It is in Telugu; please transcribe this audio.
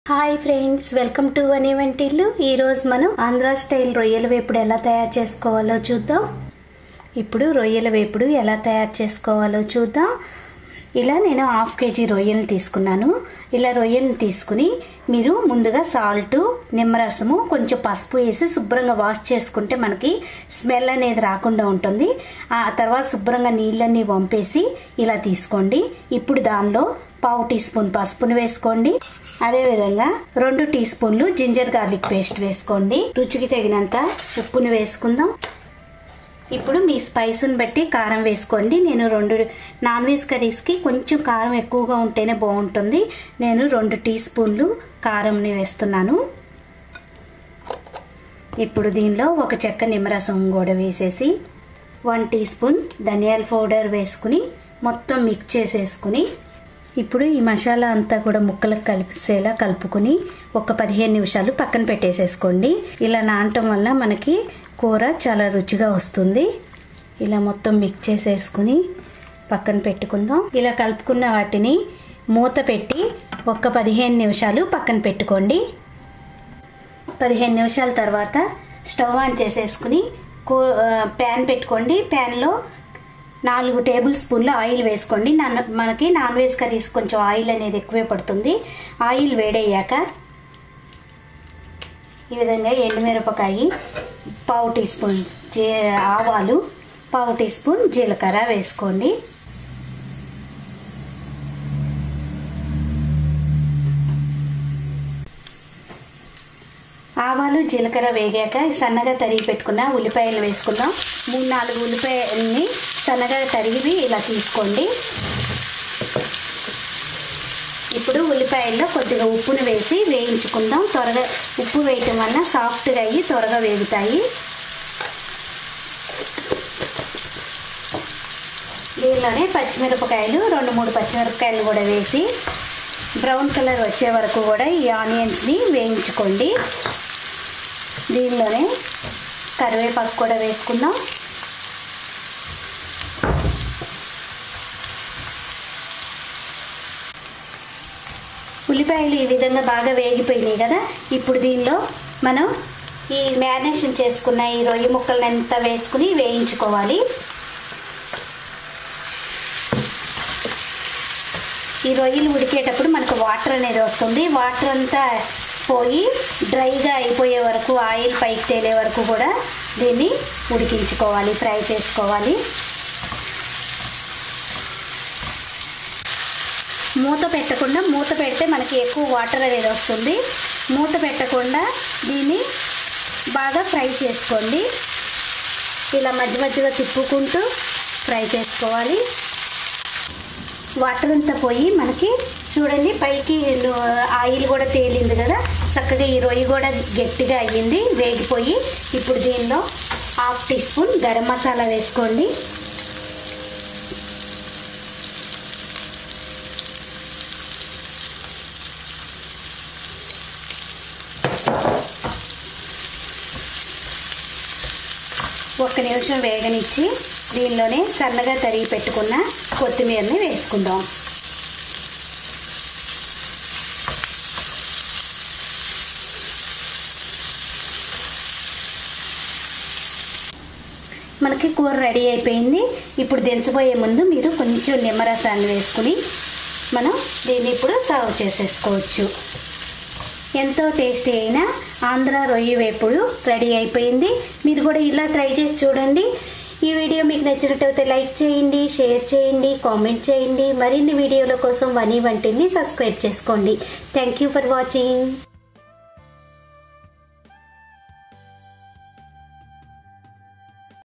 హాయ్ ఫ్రెండ్స్ వెల్కమ్ టు అనే వంటిల్లు ఈరోజు మనం ఆంధ్ర స్టైల్ రొయ్యల వేపుడు ఎలా తయారు చేసుకోవాలో చూద్దాం ఇప్పుడు రొయ్యల వేపుడు ఎలా తయారు చేసుకోవాలో చూద్దాం ఇలా నేను హాఫ్ కేజీ రొయ్యలను తీసుకున్నాను ఇలా రొయ్యలను తీసుకుని మీరు ముందుగా సాల్ట్ నిమ్మరసము కొంచెం పసుపు వేసి శుభ్రంగా వాష్ చేసుకుంటే మనకి స్మెల్ అనేది రాకుండా ఉంటుంది ఆ తర్వాత శుభ్రంగా నీళ్ళన్నీ వంపేసి ఇలా తీసుకోండి ఇప్పుడు దానిలో పావు టీ స్పూన్ పసుపును వేసుకోండి అదేవిధంగా రెండు టీ స్పూన్లు జింజర్ గార్లిక్ పేస్ట్ వేసుకోండి రుచికి తగినంత ఉప్పును వేసుకుందాం ఇప్పుడు మీ స్పైస్ని బట్టి కారం వేసుకోండి నేను రెండు నాన్ వెజ్ కర్రీస్కి కొంచెం కారం ఎక్కువగా ఉంటేనే బాగుంటుంది నేను రెండు టీ స్పూన్లు కారంని వేస్తున్నాను ఇప్పుడు దీనిలో ఒక చెక్క నిమ్మరసం కూడా వేసేసి వన్ టీ స్పూన్ ధనియాల పౌడర్ వేసుకుని మొత్తం మిక్స్ చేసేసుకుని ఇప్పుడు ఈ మసాలా అంతా కూడా ముక్కలకు కలిపేసేలా కలుపుకుని ఒక పదిహేను నిమిషాలు పక్కన పెట్టేసేసుకోండి ఇలా నానటం వల్ల మనకి కూర చాలా రుచిగా వస్తుంది ఇలా మొత్తం మిక్స్ చేసేసుకుని పక్కన పెట్టుకుందాం ఇలా కలుపుకున్న వాటిని మూత పెట్టి ఒక పదిహేను నిమిషాలు పక్కన పెట్టుకోండి పదిహేను నిమిషాల తర్వాత స్టవ్ ఆన్ చేసేసుకుని కూ ప్యాన్ పెట్టుకోండి ప్యాన్లో నాలుగు టేబుల్ స్పూన్లు ఆయిల్ వేసుకోండి మనకి నాన్ వెజ్ కర్రీస్ కొంచెం ఆయిల్ అనేది ఎక్కువే పడుతుంది ఆయిల్ వేడయ్యాక ఈ విధంగా ఎండుమిరపకాయ పావు టీ స్పూన్ జీ ఆవాలు పావు టీ స్పూన్ జీలకర్ర వేసుకోండి ఆవాలు జీలకర్ర వేగాక సన్నగా తరిగి పెట్టుకున్న ఉల్లిపాయలు వేసుకుందాం మూడు నాలుగు ఉల్లిపాయలని సన్నగా తరిగి ఇలా తీసుకోండి ఇప్పుడు ఉల్లిపాయల్లో కొద్దిగా ఉప్పును వేసి వేయించుకుందాం త్వరగా ఉప్పు వేయటం వల్ల సాఫ్ట్గా అయ్యి త్వరగా వేగుతాయి దీనిలోనే పచ్చిమిరపకాయలు రెండు మూడు పచ్చిమిరపకాయలు కూడా వేసి బ్రౌన్ కలర్ వచ్చే వరకు కూడా ఈ ఆనియన్స్ని వేయించుకోండి దీనిలోనే కరివేపాకు కూడా వేసుకుందాం ఉల్లిపాయలు ఈ విధంగా బాగా వేగిపోయినాయి కదా ఇప్పుడు దీనిలో మనం ఈ మ్యారినేషన్ చేసుకున్న ఈ రొయ్య ముక్కలనంతా వేసుకుని వేయించుకోవాలి ఈ రొయ్యలు ఉడికేటప్పుడు మనకు వాటర్ అనేది వస్తుంది వాటర్ అంతా పోయి డ్రైగా అయిపోయే వరకు ఆయిల్ పైకి తేలే వరకు కూడా దీన్ని ఉడికించుకోవాలి ఫ్రై చేసుకోవాలి మూత పెట్టకుండా మూత పెడితే మనకి ఎక్కువ వాటర్ అనేది వస్తుంది మూత పెట్టకుండా దీన్ని బాగా ఫ్రై చేసుకోండి ఇలా మధ్య మధ్యలో తిప్పుకుంటూ ఫ్రై చేసుకోవాలి వాటర్ అంతా పోయి మనకి చూడండి పైకి ఆయిల్ కూడా తేలింది కదా చక్కగా ఈ రొయ్యి కూడా గట్టిగా అయ్యింది వేగిపోయి ఇప్పుడు దీనిలో half teaspoon garam masala వేసుకోండి ఒక్క నిమిషం వేగనిచ్చి దీనిలోనే సన్నగా తరిగి పెట్టుకున్న కొత్తిమీరని వేసుకుందాం మనకి కూర రెడీ అయిపోయింది ఇప్పుడు దించబోయే ముందు మీరు కొంచెం నిమ్మరసాన్ని వేసుకుని మనం దీన్ని ఇప్పుడు సర్వ్ చేసేసుకోవచ్చు ఎంతో టేస్టీ అయిన ఆంధ్ర రొయ్య వేపుడు రెడీ అయిపోయింది మీరు కూడా ఇలా ట్రై చేసి చూడండి ఈ వీడియో మీకు నచ్చినట్టయితే లైక్ చేయండి షేర్ చేయండి కామెంట్ చేయండి మరిన్ని వీడియోల కోసం వనీ వంటిని సబ్స్క్రైబ్ చేసుకోండి థ్యాంక్ యూ ఫర్ వాచింగ్